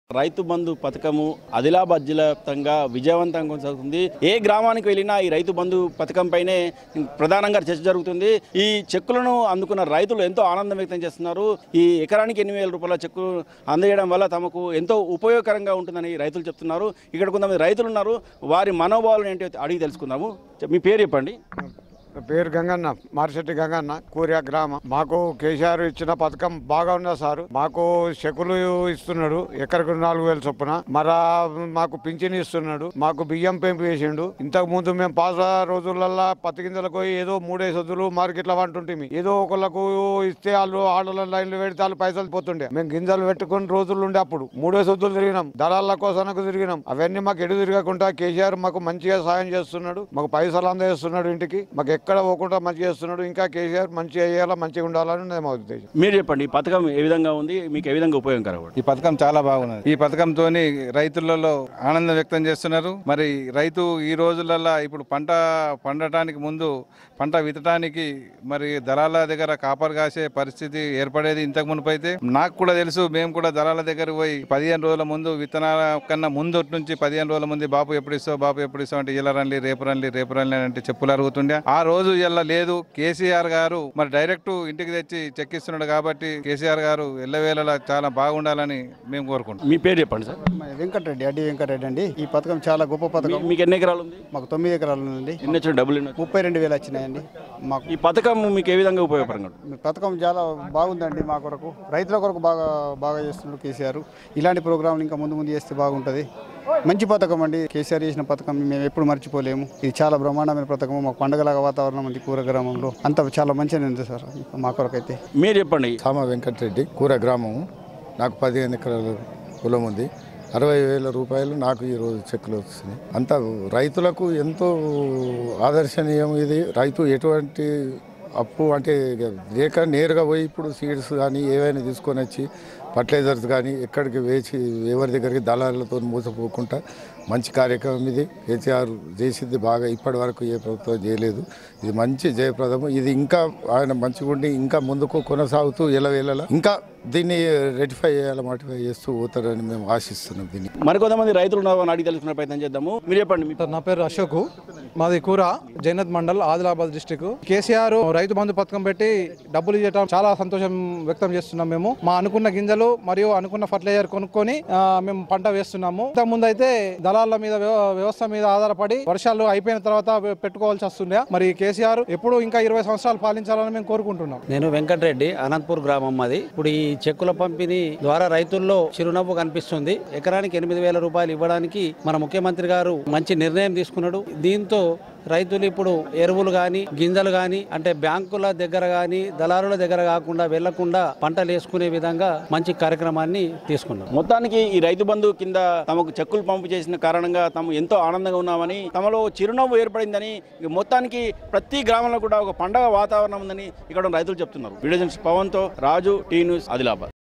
రైతు బంధు పథకము ఆదిలాబాద్ జిల్లా వ్యాప్తంగా విజయవంతంగా కొనసాగుతుంది ఏ గ్రామానికి వెళ్ళినా ఈ రైతు బంధు పథకం పైనే ప్రధానంగా చర్చ జరుగుతుంది ఈ చెక్కులను అందుకున్న రైతులు ఎంతో ఆనందం వ్యక్తం చేస్తున్నారు ఈ ఎకరానికి ఎనిమిది వేల రూపాయల చెక్కు అందజేయడం వల్ల తమకు ఎంతో ఉపయోగకరంగా ఉంటుందని రైతులు చెప్తున్నారు ఇక్కడ కొంతమంది రైతులు ఉన్నారు వారి మనోభావాలు ఏంటో అడిగి తెలుసుకుందాము చె- మీ పేరు చెప్పండి నా పేరు గంగన్న మారిశెట్టి గంగన్న కూరియా గ్రామం మాకు కేసీఆర్ ఇచ్చిన పథకం బాగా ఉన్నది సార్ మాకు చెక్కులు ఇస్తున్నాడు ఎకరకు నాలుగు వేల చొప్పున మరా మాకు పింఛన్ ఇస్తున్నాడు మాకు బియ్యం పెంపు వేసిండు ఇంతకు ముందు మేము పాత రోజులల్లో పత్తి గింజలకు పోయి ఏదో మూడే సొద్దులు మార్కెట్లో వంటుంటిమి ఏదో ఒకళ్ళకు ఇస్తే వాళ్ళు ఆడల లైన్లు పెడితే వాళ్ళు పైసలు పోతుండే మేము గింజలు పెట్టుకుని రోజులు ఉండే అప్పుడు మూడే సొద్దులు తిరిగినాం దళాల కోసానికి తిరిగినాం అవన్నీ మాకు ఎడు తిరగకుండా కేసీఆర్ మాకు మంచిగా సాయం చేస్తున్నాడు మాకు పైసలు అందజేస్తున్నాడు ఇంటికి మాకు ఎక్కడ పోకుండా మంచిగా చేస్తున్నాడు ఇంకా కేసీఆర్ మంచిగా చేయాలా మంచిగా ఉండాలని ఉన్నది మా ఉద్దేశం మీరు చెప్పండి ఈ పథకం ఏ విధంగా ఉంది మీకు ఏ విధంగా ఉపయోగకరం ఈ పథకం చాలా బాగున్నది ఈ పథకంతో రైతులలో ఆనందం వ్యక్తం చేస్తున్నారు మరి రైతు ఈ రోజులలో ఇప్పుడు పంట పండటానికి ముందు పంట విత్తడానికి మరి దళాల దగ్గర కాపర్ కాసే పరిస్థితి ఏర్పడేది ఇంతకు మునుపు అయితే నాకు కూడా తెలుసు మేము కూడా దళాల దగ్గర పోయి పదిహేను రోజుల ముందు విత్తనాల కన్నా ముందు నుంచి పదిహేను రోజుల ముందు బాబు ఎప్పుడు ఇస్తావు బాబు ఎప్పుడు ఇస్తావు అంటే ఇలా రండి రేపు రండి రేపు రండి అంటే చెప్పులు అరుగుతుండే ఆ రోజు ఇలా లేదు కేసీఆర్ గారు మరి డైరెక్ట్ ఇంటికి తెచ్చి చెక్కిస్తున్నాడు కాబట్టి కేసీఆర్ గారు ఎల్లవేళలా చాలా బాగుండాలని మేము కోరుకుంటాం మీ పేరు చెప్పండి సార్ మా వెంకటరెడ్డి అడ్డి వెంకటరెడ్డి అండి ఈ పథకం చాలా గొప్ప పథకం మీకు ఎన్ని ఎకరాలు ఉంది మాకు తొమ్మిది ఎకరాలు ఉందండి ఎన్ని వచ్చిన డబ్బులు ఎన్ని వచ్చినాయి? ముప్పై రెండు వేలు వచ్చినాయండి మాకు ఈ పథకం మీకు ఏ విధంగా ఉపయోగపరంగా ఉంటుంది? ఈ పథకం చాలా బాగుందండి మా కొరకు రైతుల కొరకు బాగా బాగా చేస్తున్నాడు కేసీఆర్ ఇలాంటి ప్రోగ్రాంలు ఇంకా ముందు ముందు చేస్తే బాగుంటుంది మంచి పథకం అండి కేసీఆర్ చేసిన పథకం మేము ఎప్పుడు మర్చిపోలేము ఇది చాలా బ్రహ్మాండమైన పథకం మాకు పండగలాగా వాతావరణం ఉంది కూర గ్రామంలో అంత చాలా మంచిగా ఉంది సార్ మా కొరకు అయితే మీరు చెప్పండి సామ వెంకటరెడ్డి కూర గ్రామం నాకు పదిహేను ఎకరాల పొలం ఉంది అరవై వేల రూపాయలు నాకు ఈరోజు చెక్కులు వచ్చినాయి అంత రైతులకు ఎంతో ఆదర్శనీయం ఇది రైతు ఎటువంటి అప్పు అంటే లేక నేరుగా పోయి ఇప్పుడు సీడ్స్ కానీ ఏవైనా తీసుకొని వచ్చి ఫర్టిలైజర్స్ కానీ ఎక్కడికి వేచి ఎవరి దగ్గరికి దళాలతో మోసపోకుండా మంచి కార్యక్రమం ఇది కేసీఆర్ చేసింది బాగా ఇప్పటి వరకు ఏ ప్రభుత్వం చేయలేదు ఇది మంచి జయప్రదము ఇది ఇంకా ఆయన మంచిగా ఉండి ఇంకా ముందుకు కొనసాగుతూ ఎలవేళలా ఇంకా దీన్ని రెటిఫై చేయాలి మాటిఫై చేస్తూ పోతారని మేము ఆశిస్తున్నాం దీన్ని మరికొంతమంది రైతులు ఉన్నారు అని అడిగి తెలుసుకునే ప్రయత్నం చేద్దాము మీరు చెప్పండి మీ సార్ నా పేరు అశోక్ మాది కూర జైనత్ మండల్ ఆదిలాబాద్ డిస్టిక్ కేసీఆర్ రైతు బంధు పథకం పెట్టి డబ్బులు ఇవ్వడం చాలా సంతోషం వ్యక్తం చేస్తున్నాం మేము మా అనుకున్న గింజలు మరియు అనుకున్న ఫర్టిలైజర్ కొనుక్కొని ఆ, మేము పంట వేస్తున్నాము ఇంతకు ముందు అయితే దళాల మీద వ్యవ- వ్యవస్థ మీద ఆధారపడి వర్షాలు అయిపోయిన తర్వాత పెట్టుకోవాల్సి వస్తుండే మరి కేసీఆర్ ఎప్పుడు ఇంకా ఇరవై సంవత్సరాలు పాలించాలని మేము కోరుకుంటున్నాం నేను వెంకటరెడ్డి అనంతపూర్ గ్రామం మాది ఇప్పుడు ఈ చెక్కుల పంపిణీ ద్వారా రైతుల్లో చిరునవ్వు కనిపిస్తుంది ఎకరానికి ఎనిమిది వేల రూపాయలు ఇవ్వడానికి మన ముఖ్యమంత్రి గారు మంచి నిర్ణయం తీసుకున్నాడు దీంతో రైతులు ఇప్పుడు ఎరువులు కానీ గింజలు కానీ అంటే బ్యాంకుల దగ్గర కానీ దళారుల దగ్గర కాకుండా వెళ్లకుండా పంటలు వేసుకునే విధంగా మంచి కార్యక్రమాన్ని తీసుకున్నాం మొత్తానికి ఈ రైతు బంధు కింద తమకు చెక్కులు పంపు చేసిన కారణంగా తాము ఎంతో ఆనందంగా ఉన్నామని తమలో చిరునవ్వు ఏర్పడిందని ఇక మొత్తానికి ప్రతి గ్రామంలో కూడా ఒక పండగ వాతావరణం ఉందని ఇక్కడ ఉన్న రైతులు చెప్తున్నారు వీడియో జర్నలిస్ట్ పవన్తో రాజు టీ న్యూస్ ఆదిలాబాద్